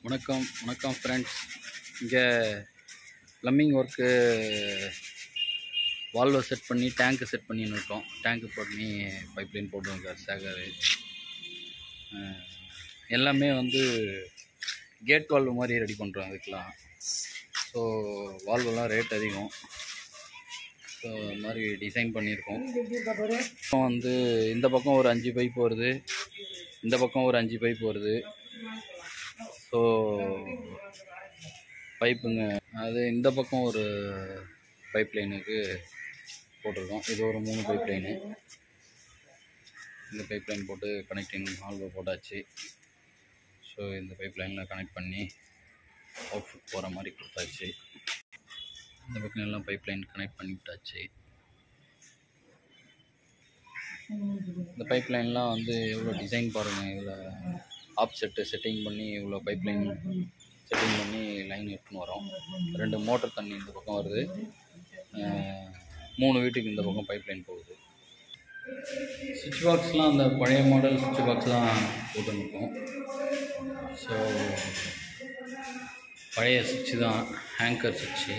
வணக்கம் வணக்கம் ஃப்ரெண்ட்ஸ் இங்கே ப்ளம்பிங் ஒர்க்கு வால்வை செட் பண்ணி டேங்க்கு செட் பண்ணின்னு இருக்கோம் டேங்க்கு பண்ணி பைப்லைன் போட்டுருக்கார் சேகர் அஹ், எல்லாமே வந்து கேட் வால்வு மாதிரி ரெடி பண்ணுறோம் அதுக்கெலாம் ஸோ வால்வெல்லாம் ரேட் அதிகம் ஸோ அது மாதிரி டிசைன் பண்ணியிருக்கோம் இப்போ வந்து இந்த பக்கம் ஒரு அஞ்சு பைப் வருது இந்த பக்கம் ஒரு அஞ்சு பைப் வருது ஸோ பைப்புங்க அது இந்த பக்கம் ஒரு பைப் லைனுக்கு போட்டிருக்கோம் இது ஒரு மூணு பைப் லைனு இந்த பைப் லைன் போட்டு கனெக்டிங் ஆல்வோ போட்டாச்சு ஸோ இந்த பைப் லைனில் கனெக்ட் பண்ணி அவுட்புட் போகிற மாதிரி கொடுத்தாச்சு இந்த பக்கம் எல்லாம் பைப் லைன் கனெக்ட் பண்ணி விட்டாச்சு இந்த பைப் லைன்லாம் வந்து எவ்வளோ டிசைன் பாருங்கள் இவ்வளோ ஆப் செட்டு செட்டிங் பண்ணி இவ்வளோ பைப் லைன் செட்டிங் பண்ணி லைன் எடுத்துன்னு வரோம் ரெண்டு மோட்டர் தண்ணி இந்த பக்கம் வருது அஹ், மூணு வீட்டுக்கு இந்த பக்கம் பைப் லைன் போகுது சுவிட்ச் பாக்ஸ்லாம் அந்த பழைய மாடல் சுவிட்ச் பாக்ஸ் தான் போட்டுருக்கோம் ஸோ பழைய சுவிட்சு தான் ஹேங்கர் சுவிட்சு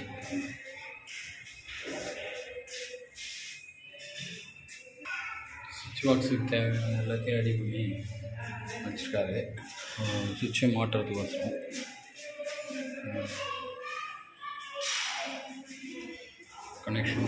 சுவிட்ச் பாக்ஸுக்கு தேவையான எல்லாத்தையும் ரெடி பண்ணி வச்சுருக்காரு சுவிட்சை மாட்டுறதுக்கோசரம் கனெக்ஷன்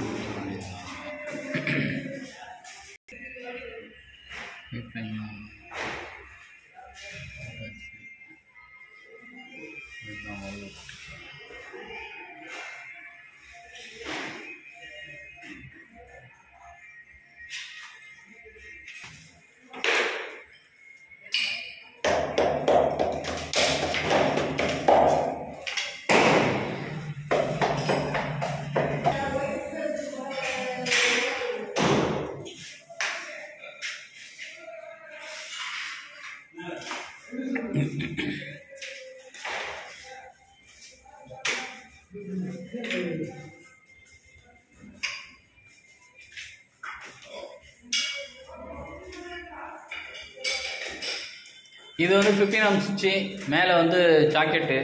இது வந்து ஃபிஃப்டின் ஆம் சுவிட்சு மேலே வந்து ஜாக்கெட்டு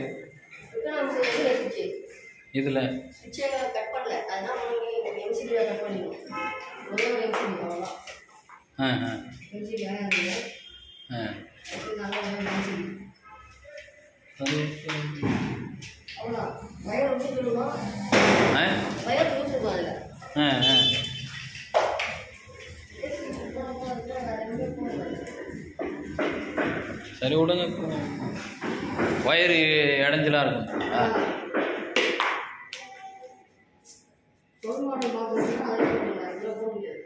இதில் கட் பண்ணல அதான் எம்சிபி கட் பண்ணிடணும் ஒரே ஒரு எம்சிபி அவ்வளோதான் ஆ ஆ எம்சிபி ஆகாது ஆ நல்லா எம்சிபி அது அவ்வளோதான் வயர் ஊற்றிக்கணுமா ஆ வயர் ஊற்றிருக்கோம் அதில் ஆ ஆ சரி விடுங்க ஒயரு இடைஞ்சலாக இருக்கும் ஆ தொழில் மாடல் பார்க்கணும்னா அதில் போடலாம் இதில் போட முடியாது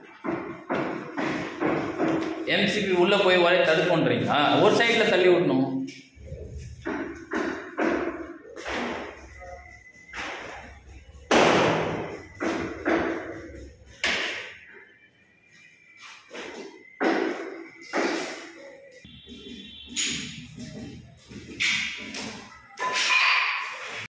எம்சிபி உள்ளே போய் ஒரே தடுக்கன்றீங்களா ஒரு சைடில் தள்ளி விடணும்